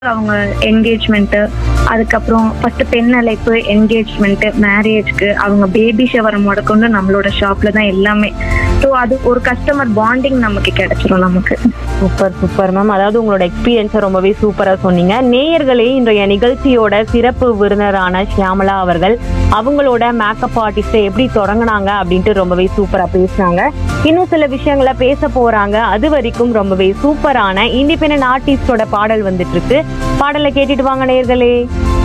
அவங்க என்கேஜ்மெண்ட் அதுக்கப்புறம் ஃபர்ஸ்ட் பெண் அழைப்பு என்கேஜ்மெண்ட் மேரேஜ்க்கு அவங்க பேபி ஷவர் முதற்கொண்டு நம்மளோட ஷாப்ல தான் எல்லாமே ஸோ அது ஒரு கஸ்டமர் பாண்டிங் நமக்கு கிடைச்சிரும் நமக்கு சூப்பர் சூப்பர் மேம் அதாவது உங்களோட எக்ஸ்பீரியன்ஸை ரொம்பவே சூப்பரா சொன்னீங்க நேயர்களே இன்றைய நிகழ்ச்சியோட சிறப்பு விருந்தினரான ஷியாமலா அவர்கள் அவங்களோட மேக்கப் ஆர்டிஸ்டை எப்படி தொடங்குனாங்க அப்படின்ட்டு ரொம்பவே சூப்பரா பேசினாங்க இன்னும் சில விஷயங்களை பேச போறாங்க அது வரைக்கும் ரொம்பவே சூப்பரான இண்டிபெண்டன்ட் ஆர்டிஸ்டோட பாடல் வந்துட்டு இருக்கு பாடலை கேட்டுட்டு வாங்க நேயர்களே